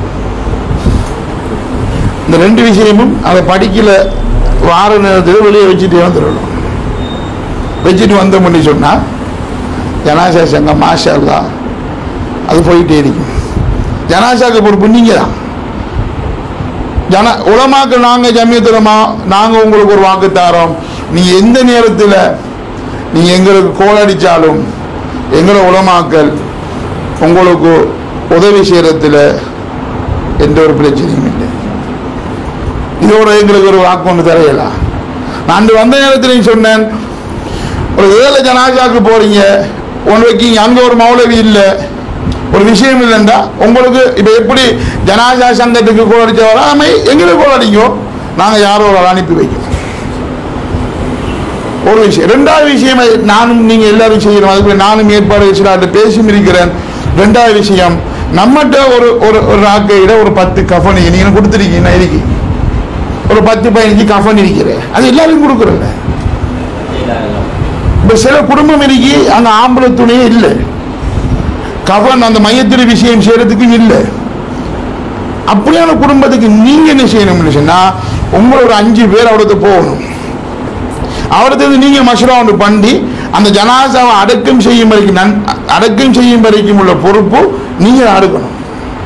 S2: இந்த ரெண்டு விஷயமும் அதை படிக்கல வார நேரத்தில் வெளியே வச்சுட்டு வந்துடணும் வச்சுட்டு வந்தோம்னு சொன்னா ஜனாசா சங்கம் மாஷா அல்லாஹ் அது போயிட்டே இருக்கும் ஜனாசாக்கு பொறுப்பு நீங்க தான் ஜன உலமாக்கள் நாங்க ஜமியத்துலமா நாங்க உங்களுக்கு ஒரு வாக்கு தாரோம் நீ எந்த நேரத்தில் நீங்க எங்களுக்கு கோல் அடிச்சாலும் எங்களை உலமாக்கல் உங்களுக்கு உதவி செய்யறதுல எந்த ஒரு பிரச்சனையும் இல்லை இதோட எங்களுக்கு ஒரு வாக்கு ஒன்று தரையலாம் நான் அன்று வந்த நேரத்தில் சொன்னேன் ஒரு ஏழை ஜனாஜாக்கு போறீங்க ஒன்று வைக்கீங்க அங்க ஒரு மௌலவி இல்லை ஒரு விஷயம் இல்லைண்டா உங்களுக்கு இப்போ எப்படி ஜனாஜா சங்கத்துக்கு கோல் அடிச்ச வராமை எங்களுக்கு கோல் அடிங்கோ நாங்கள் யாரோ ஒரு ஆளை அனுப்பி வைக்கிறோம் ஒரு விஷயம் ரெண்டாவது விஷயம் நானும் நீங்க எல்லாரும் செய்யணும் அதுக்கு நானும் ஏற்பாடு வச்சுட்டு பேசி இருக்கிறேன் ரெண்டாவது விஷயம் நம்மகிட்ட ஒரு ஒரு ஒரு ஆக்கையிட ஒரு பத்து கஃபன் நீங்க கொடுத்துருக்கீங்க நான் இருக்கு ஒரு பத்து பதினஞ்சு கஃபன் இருக்கிறேன் அது எல்லாரும் கொடுக்குறேன் இப்ப சில குடும்பம் இருக்கு அங்க ஆம்பளை துணியே இல்லை கஃபன் அந்த மையத்தில் விஷயம் செய்யறதுக்கு இல்லை அப்படியான குடும்பத்துக்கு நீங்க என்ன செய்யணும்னு சொன்னா உங்களோட ஒரு அஞ்சு பேர் அவ்வளோத்து போகணும் அவரது நீங்க மஷூரா ஒன்று பண்ணி அந்த ஜனாசாவை அடக்கம் செய்யும் வரைக்கும் நன் அடக்கம் செய்யும் வரைக்கும் உள்ள பொறுப்பு நீங்க தான் அடுக்கணும்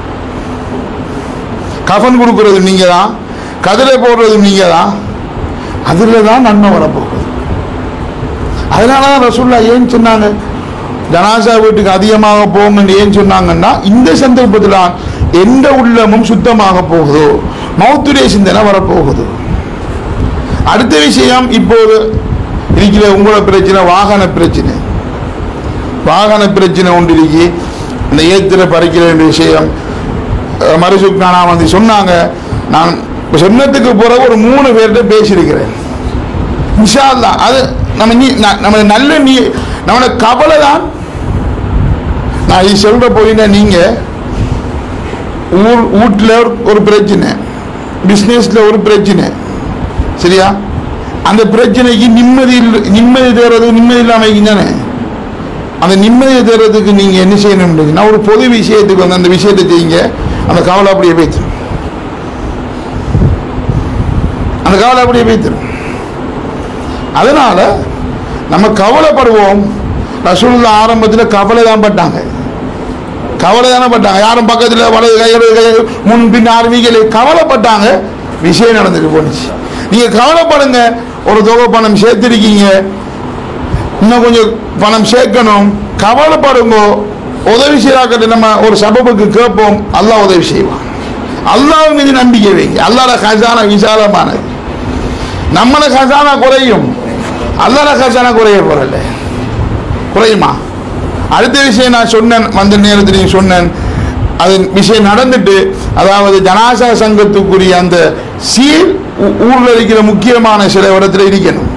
S2: கஃன் கொடுக்கறது நீங்க தான் கதிரை போடுறது நீங்க தான் அதுல தான் நன்மை வரப்போகுது அதனால தான் ரசூல்லா ஏன் சொன்னாங்க ஜனாசா வீட்டுக்கு அதிகமாக போங்கன்னு ஏன் சொன்னாங்கன்னா இந்த சந்தர்ப்பத்தில் தான் எந்த உள்ளமும் சுத்தமாக போகுதோ மௌத்துடைய சிந்தனை வரப்போகுது அடுத்த விஷயம் இப்போது இருக்கிற உங்களோட பிரச்சனை வாகன பிரச்சனை வாகன பிரச்சனை ஒன்று இருக்கு இந்த ஏத்திர பறிக்கிற வேண்டிய விஷயம் அஹ் மறுசுக் நானா வந்து சொன்னாங்க நான் இப்ப சொன்னதுக்கு பிறகு ஒரு மூணு பேர்கிட்ட பேசியிருக்கிறேன் இன்ஷா அல்லாஹ் அது நம்ம நீ ந- நம்ம நல்ல நீ நம்மளோட கவலை தான் நான் இது சொல்ற போயின்னா நீங்க ஊர் வீட்டில் ஒரு பிரச்சனை பிஸ்னஸில் ஒரு பிரச்சனை சரியா அந்த பிரச்சனைக்கு நிம்மதி இல்ல- நிம்மதி தேர்றது நிம்மதி இல்லாமல் தானே அந்த நிம்மதியை தேர்றதுக்கு நீங்க என்ன செய்யணும் நான் ஒரு பொது விஷயத்துக்கு வந்து அந்த விஷயத்தை செய்யுங்க அந்த கவலை அப்படியே வைத்திரும் அந்த கவலை அப்படியே வைத்திரும் அதனால நம்ம கவலைப்படுவோம் ரசூலுல்லா ஆரம்பத்தில் கவலை தான் பட்டாங்க கவலை தானே பட்டாங்க யாரும் பக்கத்தில் வலது கை இடது கை முன் பின் ஆர்மிகளை கவலைப்பட்டாங்க விஷயம் நடந்துட்டு போணுச்சு நீங்க கவலைப்படுங்க ஒரு தொகை பணம் சேர்த்திருக்கீங்க இன்னும் கொஞ்சம் பணம் சேர்க்கணும் கவலைப்படுங்க உதவி செய்யாக்கிட்டு நம்ம ஒரு சபபுக்கு கேட்போம் அல்லாஹ் உதவி செய்வான் அல்லாஹ் மீது நம்பிக்கை வைங்க அல்லாஹ் கசானா விசாலமானது நம்மள கசானா குறையும் அல்லாஹ் கசானா குறைய போறல குறையுமா அடுத்த விஷயம் நான் சொன்னேன் வந்த நேரத்தில் சொன்னேன் அது விஷயம் நடந்துட்டு அதாவது ஜனாசா சங்கத்துக்குரிய அந்த சீல் ஊ- ஊர்ல இருக்கிற முக்கியமான சில இடத்துல இருக்கணும்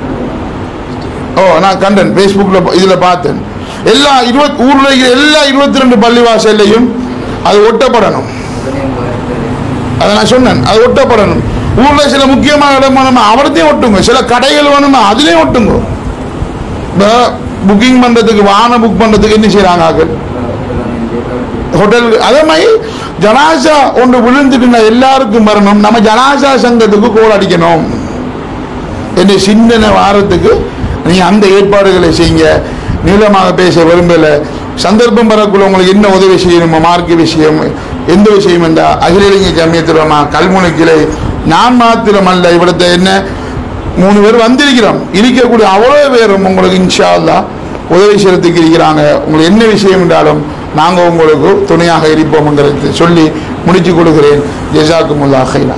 S2: ஓ நான் கண்டேன் ஃபேஸ்புக்கில் இதில் பார்த்தேன் எல்லா இருபத் ஊரில் இருக்கிற எல்லா இருபத்தி ரெண்டு பள்ளிவாசல்லையும் அது ஒட்டப்படணும் அதை நான் சொன்னேன் அது ஒட்டப்படணும் ஊரில் சில முக்கியமான இடம் வேணுமா அவரத்தையும் ஒட்டுங்க சில கடைகள் வேணுமா அதுலேயும் ஒட்டுங்க இப்போ புக்கிங் பண்ணுறதுக்கு வாகனம் புக் பண்ணுறதுக்கு என்ன செய்கிறாங்க ஆக்கள் ஹோட்டல் அதே மாதிரி ஜனாசா ஒன்று விழுந்துட்டு எல்லாருக்கும் வரணும் நம்ம ஜனாசா சங்கத்துக்கு கோல் அடிக்கணும் என்ற சிந்தனை வாரத்துக்கு நீங்க அந்த ஏற்பாடுகளை செய்யுங்க நீளமாக பேச விரும்பல சந்தர்ப்பம் வரக்குள்ள உங்களுக்கு என்ன உதவி செய்யணுமோ மார்க்க விஷயம் எந்த விஷயம் என்ற அகில இலங்கை ஜமியத்துலமா கல்முனை கிளை நான் மாத்திரம் அல்ல இவிடத்தை என்ன மூணு பேர் வந்திருக்கிறோம் இருக்கக்கூடிய அவ்வளோ பேரும் உங்களுக்கு இன்ஷா அல்லாஹ் உதவி செய்யறதுக்கு இருக்கிறாங்க உங்களுக்கு என்ன விஷயம் என்றாலும் நாங்கள் உங்களுக்கு துணையாக இருப்போம்ங்கிறது சொல்லி முடிச்சு கொடுக்கிறேன் ஜெசாக்குமுல்லா ஹைரா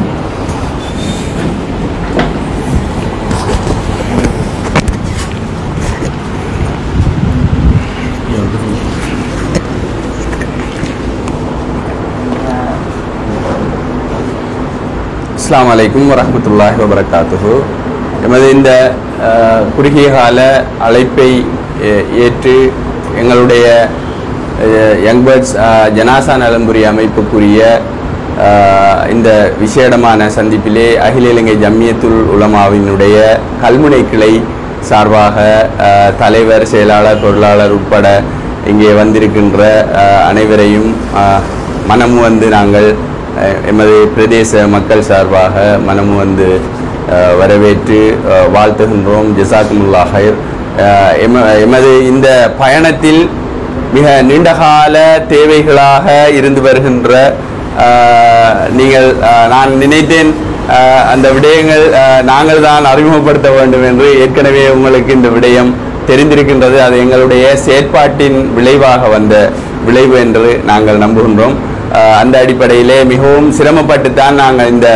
S3: அஸ்ஸலாமு அலைக்கும் வரஹ்மத்துல்லாஹி வபரகாத்துஹு எமது இந்த அஹ், குறுகிய கால அழைப்பை அஹ், ஏற்று எங்களுடைய யங் பேர்ட்ஸ் ஜனாசா நலம்புரி அமைப்புக்குரிய அஹ், இந்த விசேடமான சந்திப்பிலே அகில இலங்கை ஜம்மியத்துல் உலமாவினுடைய கல்முனை கிளை சார்பாக அஹ், தலைவர் செயலாளர் பொருளாளர் உட்பட இங்கே வந்திருக்கின்ற அஹ், அனைவரையும் அஹ், மனம் வந்து நாங்கள் அஹ் எமது பிரதேச மக்கள் சார்பாக மனம் வந்து அஹ், வரவேற்று அஹ், வாழ்த்துகின்றோம் ஜசாக்குமுல்லா ஹைர் அஹ், எம எமது இந்த பயணத்தில் மிக நீண்டகால தேவைகளாக இருந்து வருகின்ற அஹ், நீங்கள் அஹ், நான் நினைத்தேன் அஹ், அந்த விடயங்கள் அஹ், நாங்கள் தான் அறிமுகப்படுத்த வேண்டும் என்று ஏற்கனவே உங்களுக்கு இந்த விடயம் தெரிந்திருக்கின்றது அது எங்களுடைய செயற்பாட்டின் விளைவாக வந்த விளைவு என்று நாங்கள் நம்புகின்றோம் அஹ், அந்த அடிப்படையிலே மிகவும் சிரமப்பட்டு தான் நாங்கள் இந்த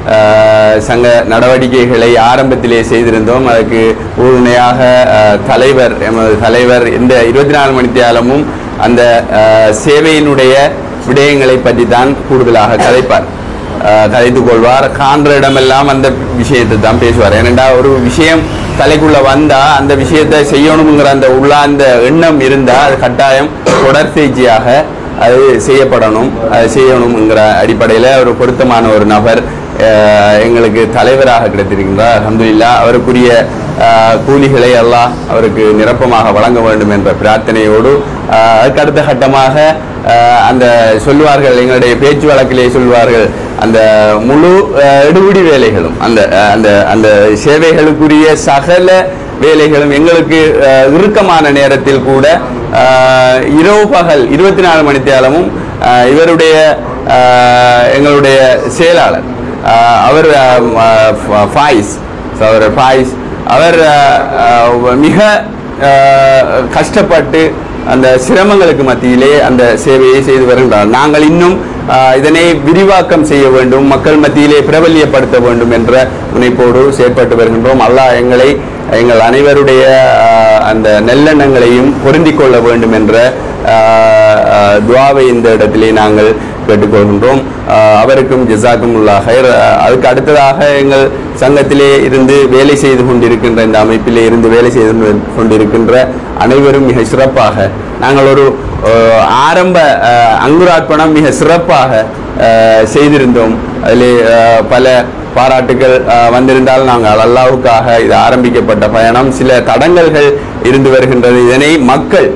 S3: அஹ், சங்க நடவடிக்கைகளை ஆரம்பத்திலே செய்திருந்தோம் அதுக்கு உறுதுணையாக அஹ், தலைவர் எமது தலைவர் இந்த இருபத்தி நாலு மணி தியாலமும் அந்த அஹ், சேவையினுடைய விடயங்களை பற்றி தான் கூடுதலாக கதைப்பார் அஹ், கதைத்துக் கொள்வார் காண்ற இடமெல்லாம் அந்த விஷயத்தை தான் பேசுவார் ஏனென்றா ஒரு விஷயம் தலைக்குள்ள வந்தா அந்த விஷயத்தை செய்யணுங்கிற அந்த உள்ளார்ந்த எண்ணம் இருந்தா அது கட்டாயம் தொடர்ச்சியாக அது செய்யப்படணும் அது செய்யணுங்கிற அடிப்படையில் ஒரு பொருத்தமான ஒரு நபர் அஹ், எங்களுக்கு தலைவராக கிடைத்திருக்கின்றார் அல்ஹம்துலில்லா அவருக்குரிய அஹ், கூலிகளை எல்லாம் அவருக்கு நிரப்பமாக வழங்க வேண்டும் என்ற பிரார்த்தனையோடு அஹ், அதுக்கு அடுத்த கட்டமாக அஹ், அந்த சொல்லுவார்கள் எங்களுடைய பேச்சு வழக்கிலே சொல்வார்கள் அந்த முழு அஹ், எடுபிடி வேலைகளும் அந்த அஹ், அந்த அந்த சேவைகளுக்குரிய சகல வேலைகளும் எங்களுக்கு அஹ், இறுக்கமான நேரத்தில் கூட அஹ், இரவு பகல் இருபத்தி நாலு மணி தேலமும் அஹ், இவருடைய அஹ், எங்களுடைய செயலாளர் அஹ், அவர் அஹ், ஃப- ஃபாயிஸ் So, அவர் ஃபாயிஸ் அவர் அஹ், அஹ், மிக அஹ், கஷ்டப்பட்டு அந்த சிரமங்களுக்கு மத்தியிலே அந்த சேவையை செய்து வருகின்றார் நாங்கள் இன்னும் ஆஹ், இதனை விரிவாக்கம் செய்ய வேண்டும் மக்கள் மத்தியிலே பிரபல்யப்படுத்த வேண்டும் என்ற முனைப்போடு செயற்பட்டு வருகின்றோம் அல்லாஹ் எங்களை எங்கள் அனைவருடைய ஆஹ், அந்த நல்லெண்ணங்களையும் பொருந்திக் கொள்ள வேண்டும் என்ற ஆஹ், ஆஹ், துவாவை இந்த இடத்திலே நாங்கள் கேட்டுக்கொள்கின்றோம் ஆஹ், அவருக்கும் ஜிசாக்கும் உள்ள ஹைர் அதுக்கு அடுத்ததாக எங்கள் சங்கத்திலே இருந்து வேலை செய்து கொண்டிருக்கின்ற இந்த அமைப்பிலே இருந்து வேலை செய்து கொண்டிருக்கின்ற அனைவரும் மிக சிறப்பாக நாங்கள் ஒரு அஹ், ஆரம்ப அஹ், அங்குரார்ப்பணம் மிக சிறப்பாக அஹ், செய்திருந்தோம் அதிலே அஹ், பல பாராட்டுகள் அஹ், வந்திருந்தால் நாங்கள் அல்லாவுக்காக இது ஆரம்பிக்கப்பட்ட பயணம் சில தடங்கல்கள் இருந்து வருகின்றது இதனை மக்கள்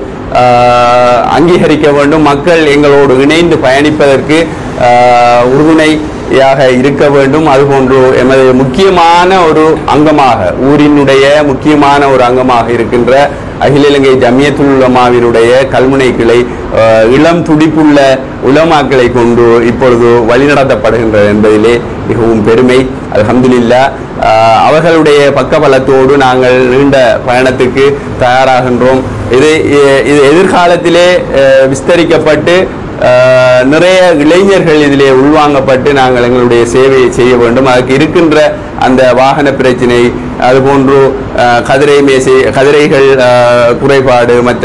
S3: ஆஹ், அங்கீகரிக்க வேண்டும் மக்கள் எங்களோடு இணைந்து பயணிப்பதற்கு ஆஹ், உறுதுணையாக இருக்க வேண்டும் அதுபோன்று எமது முக்கியமான ஒரு அங்கமாக ஊரினுடைய முக்கியமான ஒரு அங்கமாக இருக்கின்ற அகில இலங்கை ஜமியத்துல் உலமாவினுடைய கல்முனை கிளை ஆஹ், இளம் துடிப்புள்ள உலமாக்களை கொண்டு இப்பொழுது வழிநடத்தப்படுகின்றது என்பதிலே மிகவும் பெருமை அல்ஹம்துலில்லா ஆஹ், அவர்களுடைய பக்கபலத்தோடு நாங்கள் நீண்ட பயணத்துக்கு தயாராகின்றோம் இது இது எதிர்காலத்திலே ஆஹ், விஸ்தரிக்கப்பட்டு ஆஹ், நிறைய இளைஞர்கள் இதிலே உள்வாங்கப்பட்டு நாங்கள் எங்களுடைய சேவையை செய்ய வேண்டும் அதுக்கு இருக்கின்ற அந்த வாகன பிரச்சினை அதுபோன்று ஆஹ், கதிரை மேசை கதிரைகள் ஆஹ், குறைபாடு மற்ற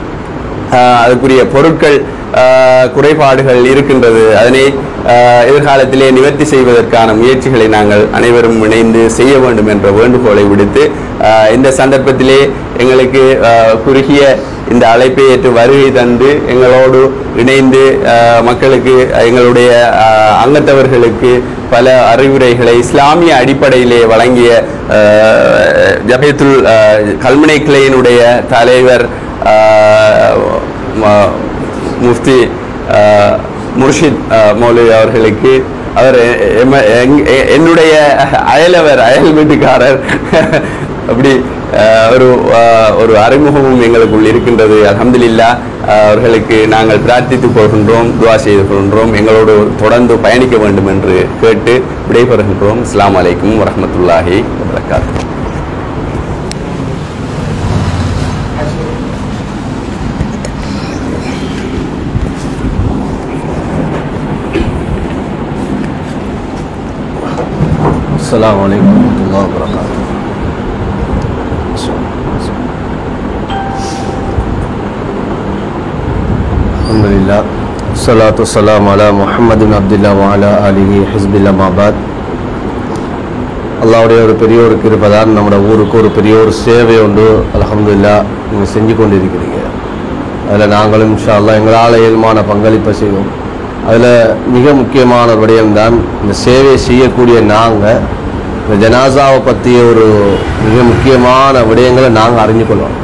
S3: ஆஹ், அதுக்குரிய பொருட்கள் ஆஹ், குறைபாடுகள் இருக்கின்றது அதனை ஆஹ், எதிர்காலத்திலே நிவர்த்தி செய்வதற்கான முயற்சிகளை நாங்கள் அனைவரும் இணைந்து செய்ய வேண்டும் என்ற வேண்டுகோளை விடுத்து ஆஹ், இந்த சந்தர்ப்பத்திலே எங்களுக்கு ஆஹ், குறுகிய இந்த அழைப்பை ஏற்று வருகை தந்து எங்களோடு இணைந்து ஆஹ், மக்களுக்கு எங்களுடைய ஆஹ், அங்கத்தவர்களுக்கு பல அறிவுரைகளை இஸ்லாமிய அடிப்படையிலே வழங்கிய ஆஹ், ஜபேத்துல் ஆஹ், கல்முனை கிளையினுடைய தலைவர் ஆஹ், ம- முஃப்தி ஆஹ், முர்ஷித் ஆஹ், மௌலவி அவர்களுக்கு அவர் எ- எம- எங்- எ- என்னுடைய அயலவர் அயல் வீட்டுக்காரர் அப்படி ஆஹ், ஒரு ஆஹ், ஒரு அறிமுகமும் எங்களுக்குள் இருக்கின்றது அல்ஹம்துலில்லா ஆஹ், அவர்களுக்கு நாங்கள் பிரார்த்தித்துக் கொள்கின்றோம் துவா செய்து கொள்கின்றோம் எங்களோடு தொடர்ந்து பயணிக்க வேண்டும் என்று கேட்டு விடைபெறுகின்றோம் அஸ்ஸலாமு அலைக்கும் வரஹ்மத்துல்லாஹி வபரகாத்துஹு
S4: السلام عليكم ورحمة الله وبركاته الحمد لله الصلاة والسلام على محمد بن عبد الله وعلى آله حزب الله ما بعد அல்லாவுடைய ஒரு பெரிய ஒரு கிருபதான் நம்மளோட ஊருக்கு ஒரு பெரிய ஒரு சேவை உண்டு அல்ஹம்துலில்லா நீங்கள் செஞ்சு கொண்டிருக்கிறீங்க அதில் நாங்களும் இன்ஷா அல்லாஹ் எங்களால் இயல்பான பங்களிப்பை செய்வோம் அதில் மிக முக்கியமான ஒரு விடயம்தான் இந்த சேவை செய்யக்கூடிய நாங்கள் இந்த ஜனாசாவை பற்றிய ஒரு மிக முக்கியமான விடயங்களை நாங்கள் அறிஞ்சு கொள்வோம்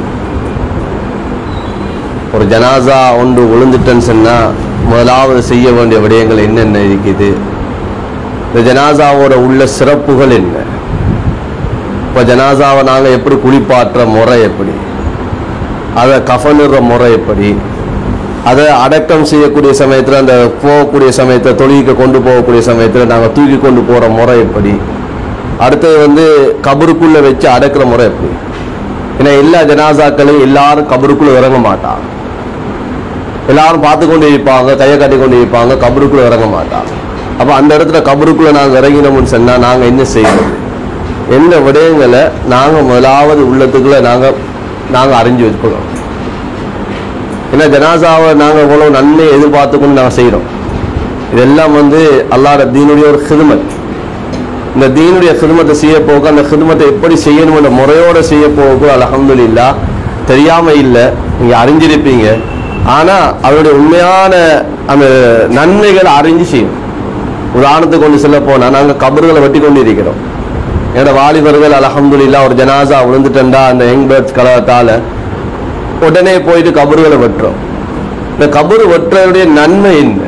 S4: ஒரு ஜனாசா ஒன்று விழுந்துட்டேன்னு சொன்னால் முதலாவது செய்ய வேண்டிய விடயங்கள் என்னென்ன இருக்குது இந்த ஜனாசாவோட உள்ள சிறப்புகள் என்ன இப்போ ஜனாசாவை நாங்கள் எப்படி குளிப்பாட்டுற முறை எப்படி அதை கஃனிடுற முறை எப்படி அதை அடக்கம் செய்யக்கூடிய சமயத்தில் அந்த போகக்கூடிய சமயத்தில் தொழுகைக்கு கொண்டு போகக்கூடிய சமயத்தில் நாங்கள் தூக்கி கொண்டு போகிற முறை எப்படி அடுத்தது வந்து கபருக்குள்ளே வச்சு அடக்கிற முறை எப்படி ஏன்னா எல்லா ஜனாசாக்களையும் எல்லாரும் கபருக்குள்ளே இறங்க மாட்டாங்க எல்லாரும் பார்த்து கொண்டு இருப்பாங்க கையை கட்டி கொண்டு இருப்பாங்க கபருக்குள்ளே இறங்க மாட்டாங்க அப்போ அந்த இடத்துல கபருக்குள்ளே நாங்கள் இறங்கினோம்னு சொன்னால் நாங்கள் என்ன செய்யறது என்ன விடயங்களை நாங்கள் முதலாவது உள்ளத்துக்குள்ளே நாங்கள் நாங்கள் அறிஞ்சு வச்சுக்கணும் ஏன்னா ஜனாசாவை நாங்கள் இவ்வளவு நன்மை எதிர்பார்த்து கொண்டு நாங்கள் செய்கிறோம் இதெல்லாம் வந்து அல்லாஹ் தீனுடைய ஒரு ஹிதுமத் இந்த தீனுடைய ஹிதுமத்தை செய்ய போக அந்த ஹிதுமத்தை எப்படி செய்யணும்ன்ற முறையோட செய்ய போக அலமதுல்லா தெரியாம இல்லை நீங்க அறிஞ்சிருப்பீங்க ஆனா அவருடைய உண்மையான அந்த நன்மைகளை அறிஞ்சு செய்யணும் உதாரணத்துக்கு கொண்டு சொல்ல போனா நாங்க கபறுகளை வெட்டி கொண்டு இருக்கிறோம் என்னோட வாலிபர்கள் அலமதுல்லா ஒரு ஜனாசா விழுந்துட்டா அந்த யங் பேர்ட்ஸ் கலகத்தால உடனே போயிட்டு கபறுகளை வெட்டுறோம் இந்த கபறு வெட்டுறதுடைய நன்மை என்ன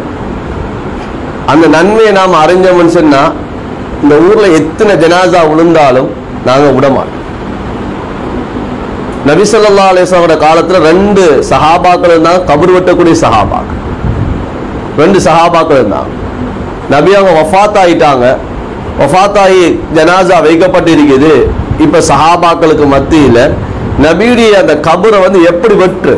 S4: அந்த நன்மையை நாம் அறிஞ்சோம்னு சொன்னா இந்த ஊர்ல எத்தனை ஜனாசா விழுந்தாலும் நாங்க விட மாட்டோம் நபி ஸல்லல்லாஹு அலைஹி வஸல்லமோட காலத்துல ரெண்டு சஹாபாக்கள் இருந்தாங்க கபர் வெட்டக்கூடிய சஹாபாக்கள் ரெண்டு சஹாபாக்கள் இருந்தாங்க நபி அவங்க வஃபாத் ஆயிட்டாங்க வஃபாத் ஆகி ஜனாசா வைக்கப்பட்டிருக்குது இப்ப சஹாபாக்களுக்கு மத்தியில நபியுடைய அந்த கபரை வந்து எப்படி வெட்டுறது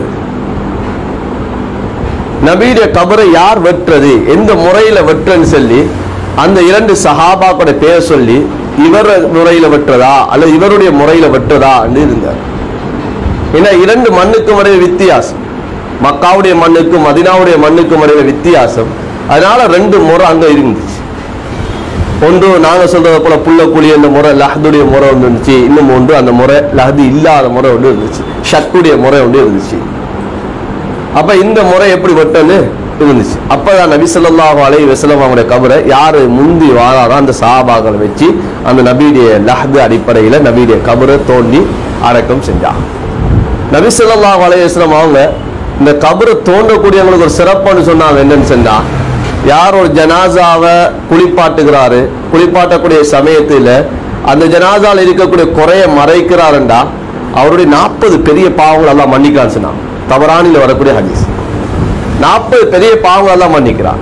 S4: நபியுடைய கபரை யார் வெட்டுறது எந்த முறையில வெட்டுறன்னு சொல்லி அந்த இரண்டு சஹாபாக்களோட பேர் சொல்லி இவர் முறையில வெட்டுறதா அல்லது இவருடைய முறையில வெட்டுறதா இருந்தார் ஏன்னா இரண்டு மண்ணுக்கும் இடையில வித்தியாசம் மக்காவுடைய மண்ணுக்கும் மதினாவுடைய மண்ணுக்கும் இடையில வித்தியாசம் அதனால ரெண்டு முறை அங்க இருந்துச்சு ஒன்று நாங்க சொல்றது போல புள்ள புலி என்ற முறை லஹதுடைய முறை ஒன்று இருந்துச்சு இன்னும் ஒன்று அந்த முறை லஹது இல்லாத முறை ஒன்று இருந்துச்சு ஷக்குடைய முறை ஒன்று இருந்துச்சு அப்ப இந்த முறை எப்படி வெட்டன்னு இருந்துச்சு அப்பதான் நபி ஸல்லல்லாஹு அலைஹி வஸல்லம் அவங்களுடைய கபரை யாரு முந்தி வாராரோ அந்த சஹாபாக்களை வச்சு அந்த நபியுடைய லஹது அடிப்படையில நபியுடைய கபரை தோண்டி அடக்கம் செஞ்சாங்க நபி ஸல்லல்லாஹு அலைஹி வஸல்லம் அவங்க இந்த கபரை தோண்டக்கூடியவங்களுக்கு ஒரு சிறப்புன்னு சொன்னாங்க என்னன்னு சொன்னா யார் ஒரு ஜனாசாவை குளிப்பாட்டுகிறாரு குளிப்பாட்டக்கூடிய சமயத்துல அந்த ஜனாசால இருக்கக்கூடிய குறைய மறைக்கிறாருண்டா அவருடைய நாற்பது பெரிய பாவங்கள் எல்லாம் மன்னிக்கிறான்னு சொன்னாங்க தவறானில வரக்கூடிய ஹதீஸ் நாற்பது பெரிய பாவங்கள் எல்லாம் மன்னிக்கிறார்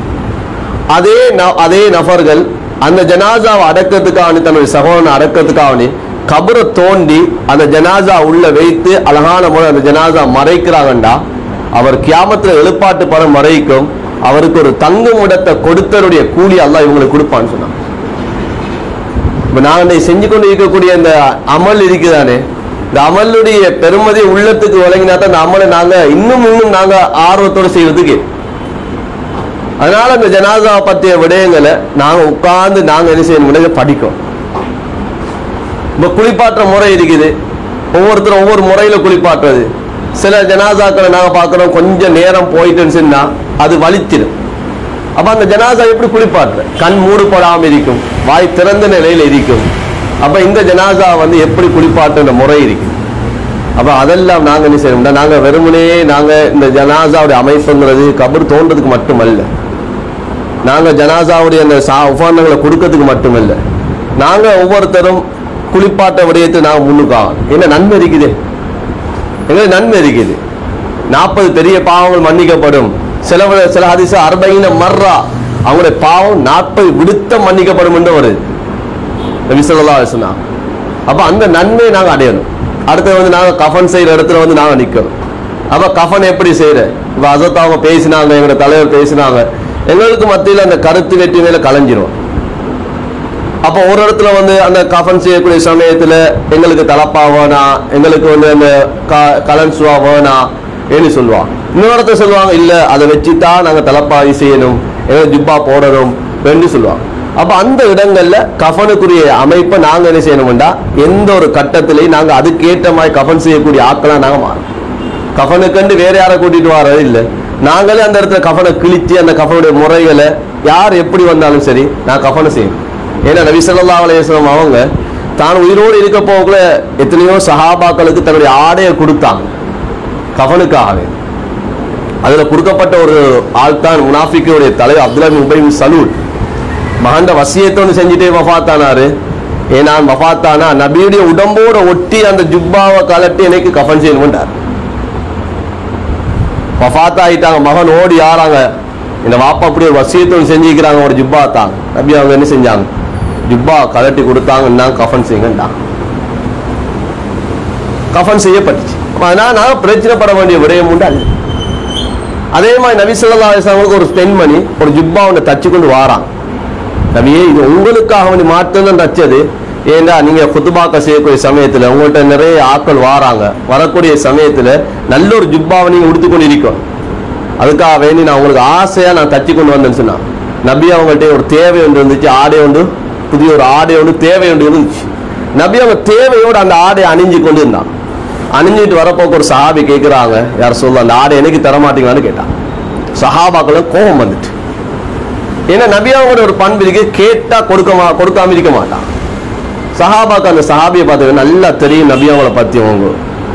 S4: அதே ந- அதே நபர்கள் அந்த ஜனாசாவை அடக்கிறதுக்காக தன்னுடைய சகோதரனை அடக்கிறதுக்காக கபரை தோண்டி அந்த ஜனாசா உள்ள வைத்து அழகான முறை அந்த ஜனாசா மறைக்கிறாங்கண்டா அவர் கியாமத்துல எழுப்பாட்டு பணம் மறைக்கும் அவருக்கு ஒரு தங்கும் இடத்தை கொடுத்தருடைய கூலி அல்லாஹ் இவங்களுக்கு கொடுப்பான்னு சொன்னாங்க இப்ப நாங்க இன்னைக்கு செஞ்சு கொண்டு இருக்கக்கூடிய இந்த அமல் இருக்குதானே இந்த அமலுடைய பெருமதி உள்ளத்துக்கு வழங்கினா தான் இந்த அமலை நாங்க இன்னும் இன்னும் நாங்க ஆர்வத்தோட செய்வதுக்கு அதனால இந்த ஜனாசா பற்றிய விடயங்களை நாங்க உட்கார்ந்து நாங்க என்ன செய்யணும் படிக்கும் இப்ப குளிப்பாட்டுற முறை இருக்குது ஒவ்வொருத்தரும் ஒவ்வொரு முறையில குளிப்பாட்டுறது சில ஜனாசாக்களை நாங்க பார்க்கிறோம் கொஞ்சம் நேரம் போயிட்டுன்னு சொன்னா அது வலிச்சிடும் அப்ப அந்த ஜனாசா எப்படி குளிப்பாட்டுற கண் மூடுபடாம இருக்கும் வாய் திறந்த நிலையில இருக்கும் அப்ப இந்த ஜனாசா வந்து எப்படி குளிப்பாட்டுற முறை இருக்கு அப்ப அதெல்லாம் நாங்க என்ன செய்யணும்னா நாங்க வெறுமனே நாங்க இந்த ஜனாசாவுடைய அமைப்புங்கிறது கபர் தோன்றதுக்கு மட்டுமல்ல நாங்க ஜனாசாவுடைய அந்த சா உபகரணங்களை கொடுக்கறதுக்கு மட்டுமல்ல நாங்க ஒவ்வொருத்தரும் குளிப்பாட்ட விடயத்தை நாங்க முன்னுக்காக என்ன நன்மை இருக்குது எங்களுக்கு நன்மை இருக்குது நாற்பது பெரிய பாவங்கள் மன்னிக்கப்படும் சில வி- சில ஹதீஸ் அறுபைன மர்ரா அவங்களுடைய பாவம் நாற்பது விடுத்தம் மன்னிக்கப்படும் என்று வருது நபி ஸல்லல்லாஹு அலைஹி வஸல்லம் அப்ப அந்த நன்மையை நாங்க அடையணும் அடுத்து வந்து நாங்க கஃன் செய்யற இடத்துல வந்து நாங்க நிக்கணும் அப்ப கஃன் எப்படி செய்யற இப்ப அசத் அவங்க பேசினாங்க எங்களோட தலைவர் பேசினாங்க எங்களுக்கு மத்தியில் அந்த கருத்து வெற்றி மேல கலைஞ்சிரும் அப்போ ஒரு இடத்துல வந்து அந்த கஃன் செய்யக்கூடிய சமயத்துல எங்களுக்கு தலப்பா வேணாம் எங்களுக்கு வந்து அந்த க- கலன் சுவா வேணாம் ஏன்னு சொல்லுவாங்க இன்னொரு இடத்துல சொல்லுவாங்க இல்ல அதை வச்சுதான் நாங்க தலப்பாவி செய்யணும் எங்களுக்கு ஜிப்பா போடணும் ரெண்டு சொல்லுவாங்க அப்ப அந்த இடங்கள்ல கஃனுக்குரிய அமைப்பை நாங்க என்ன செய்யணும்டா எந்த ஒரு கட்டத்திலையும் நாங்க அதுக்கேற்ற மாதிரி கஃன் செய்யக்கூடிய ஆட்களா நாங்க மாறணும் கஃனுக்கண்டு வேற யாரை கூட்டிட்டு வர்றது இல்ல நாங்களே அந்த இடத்துல கஃனை கிழிச்சு அந்த கஃனுடைய முறைகளை யார் எப்படி வந்தாலும் சரி நான் கஃனை செய்யணும் ஏன்னா நபி ஸல்லல்லாஹு அலைஹி வஸல்லம் அவங்க தான் உயிரோடு இருக்க போகல எத்தனையோ சஹாபாக்களுக்கு தன்னுடைய ஆடையை கொடுத்தாங்க கஃனுக்காகவே அதுல கொடுக்கப்பட்ட ஒரு ஆள் தான் முனாஃபிக்குடைய தலைவர் அப்துல்லா பின் உபை பின் சலூல் மகண்ட வசியத்தோடு செஞ்சுட்டே வஃபாத்தானாரு ஏன் நான் வஃபாத்தானா நபியுடைய உடம்போட ஒட்டி அந்த ஜுப்பாவை கலட்டி எனக்கு கஃன் செய்யணும்ன்றார் வஃபாத் ஆயிட்டாங்க மகன் ஓடி ஆறாங்க இந்த வாப்பா அப்படி ஒரு வசியத்தோடு செஞ்சுக்கிறாங்க ஒரு ஜுப்பா தாங்க நபி அவங்க என்ன செஞ்சாங்க ஜுப்பா கலட்டி கொடுத்தாங்கன்னா கஃபன் செய்யுங்கன்றாங்க கஃபன் செய்யப்பட்டுச்சு அப்ப அதனால நான் பிரச்சனைப்பட வேண்டிய விடயம் உண்டு அல்ல அதே மாதிரி நபி ஸல்லல்லாஹு அலைஹி வஸல்லம் ஒரு பெண்மணி ஒரு ஜுப்பா ஒன்று தச்சு கொண்டு வாராங்க நபியே இது உங்களுக்காக வேண்டி மாற்றம் தச்சது ஏண்டா நீங்க குத்துபாக்க செய்யக்கூடிய சமயத்துல உங்கள்ட்ட நிறைய ஆட்கள் வாராங்க வரக்கூடிய சமயத்துல நல்ல ஒரு ஜுப்பாவை நீங்க உடுத்து கொண்டு இருக்கணும் அதுக்காக வேண்டி நான் உங்களுக்கு ஆசையா நான் தச்சு கொண்டு வந்தேன்னு சொன்னா நபி அவங்கள்ட்ட ஒரு தேவை ஒன்று இருந்துச்சு ஆடை ஒன்று புதிய ஒரு ஆடை ஒன்று தேவை ஒன்று இருந்துச்சு நபி அவங்க தேவையோடு அந்த ஆடையை அணிஞ்சு கொண்டு இருந்தான் அணிஞ்சிட்டு வரப்போக்கு ஒரு சஹாபி கேட்குறாங்க யார் சொல்ல அந்த ஆடை எனக்கு தர மாட்டீங்களான்னு கேட்டான் சஹாபாக்களும் கோபம் வந்துட்டு ஏன்னா நபி அவங்களோட ஒரு பண்பு இருக்கு கேட்டா கொடுக்க மா கொடுக்காம இருக்க மாட்டான் சஹாபாக்கு அந்த சஹாபியை பார்த்து நல்லா தெரியும் நபி அவங்கள பத்தி அவங்க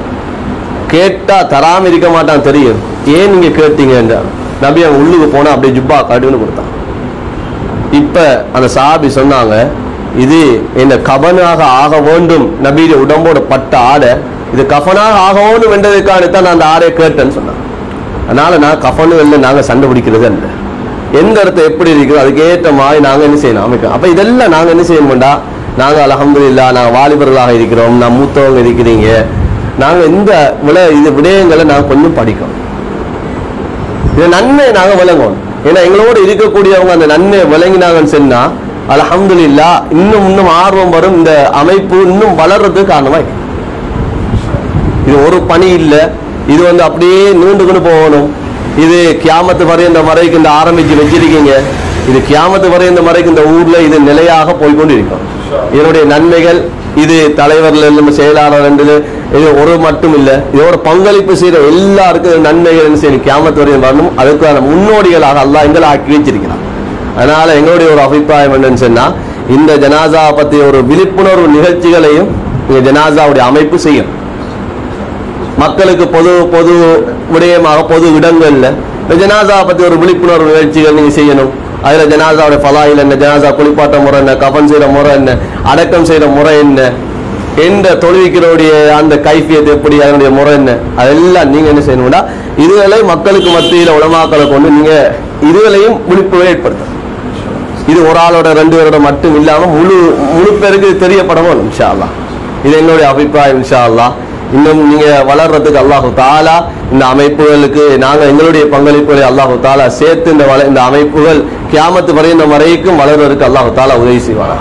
S4: கேட்டா தராம இருக்க மாட்டான் தெரியும் ஏன் நீங்க கேட்டீங்க நபி அவங்க உள்ளுக்கு போனா அப்படியே ஜுப்பா கடுன்னு கொடுத்தான் இப்ப அந்த சஹாபி சொன்னாங்க இது என்ன கபனாக ஆக வேண்டும் நபியுடைய உடம்போட பட்ட ஆடை இது கஃபனாக ஆக வேண்டும் என்றதுக்காக தான் நான் அந்த ஆடையை கேட்டேன்னு சொன்னான் அதனால நான் கஃபனு இல்லை நாங்க சண்டை பிடிக்கிறது அல்ல எந்த இடத்த எப்படி இருக்குதோ அதுக்கு ஏற்ற மாதிரி நாங்க என்ன செய்யணும் அமைக்கணும் அப்ப இதெல்லாம் நாங்க என்ன செய்யணும்டா நாங்க அலமதுல்லா நாங்க வாலிபர்களாக இருக்கிறோம் நான் மூத்தவங்க இருக்கிறீங்க நாங்க இந்த விட இது விடயங்களை நாங்க கொஞ்சம் படிக்கணும் இது நன்மை நாங்க விளங்கணும் ஏன்னா எங்களோட இருக்கக்கூடியவங்க அந்த நன்மையை விளங்கினாங்கன்னு சொன்னா அல்ஹம்துலில்லா இன்னும் இன்னும் ஆர்வம் வரும் இந்த அமைப்பு இன்னும் வளர்றதுக்கு காரணமா இருக்கு. இது ஒரு பணி இல்ல இது வந்து அப்படியே நீண்டுக்குன்னு போகணும் இது கியாமத்து வரை இந்த மறைக்கு இந்த ஆரம்பிச்சு வச்சிருக்கீங்க இது கியாமத்து வரை இந்த மறைக்கு இந்த ஊர்ல இது நிலையாக போய்க்கொண்டு இருக்கும் இதனுடைய நன்மைகள் இது தலைவர்ல இருந்து செயலாளர் என்று இது ஒரு மட்டும் இல்ல இதோட பங்களிப்பு செய்யற எல்லாருக்கும் இது நன்மைகள் என்ன செய்யணும் கியாமத்து வரையும் வரணும் அதுக்கான முன்னோடிகளாக அல்லாஹ் எங்களை ஆக்கி வச்சிருக்கிறான் அதனால எங்களுடைய ஒரு அபிப்பிராயம் என்னன்னு சொன்னா இந்த ஜனாசா பத்தி ஒரு விழிப்புணர்வு நிகழ்ச்சிகளையும் இந்த ஜனாசாவுடைய அமைப்பு செய்யும் மக்களுக்கு பொது பொது விடயமாக பொது இடங்கள்ல இந்த ஜனாசா பத்தி ஒரு விழிப்புணர்வு நிகழ்ச்சிகள் நீங்க செய்யணும் அதுல ஜனாசாவுடைய ஃபலாயில் என்ன ஜனாசா குளிப்பாட்ட முறை என்ன கஃன் செய்யற முறை என்ன அடக்கம் செய்யற முறை என்ன எந்த தொழுவிக்கிறோடைய அந்த கைஃபியத் எப்படி அதனுடைய முறை என்ன அதெல்லாம் நீங்க என்ன செய்யணும்னா இதுகளை மக்களுக்கு மத்தியில உலமாக்களை கொண்டு நீங்க இதுகளையும் விழிப்புணர்வு ஏற்படுத்தணும் இது ஒரு ஆளோட ரெண்டு பேரோட மட்டும் இல்லாம முழு முழு பேருக்கு தெரியப்படவும் இன்ஷா அல்லாஹ் இது என்னுடைய அபிப்பிராயம் இன்ஷா அல்லாஹ் இன்னும் நீங்க வளர்றதுக்கு அல்லாஹு தாலா இந்த அமைப்புகளுக்கு நாங்க எங்களுடைய பங்களிப்புகளை அல்லாஹு தாலா சேர்த்து இந்த வள இந்த அமைப்புகள் கியாமத்து வரை இந்த வரைக்கும் வளர்வதற்கு அல்லாஹு தாலா உதவி செய்வாங்க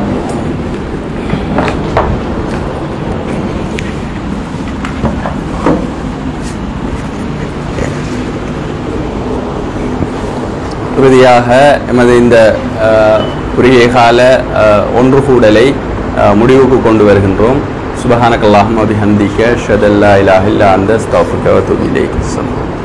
S3: இறுதியாக எமது இந்த அஹ், குறுகிய கால அஹ், ஒன்று கூடலை அஹ், முடிவுக்கு கொண்டு வருகின்றோம் சுபஹானக்கல்லாஹ் மதி ஹந்திக்க ஷதல்லா இலாஹில்லா அந்த ஸ்தாஃபுக்க துபிலை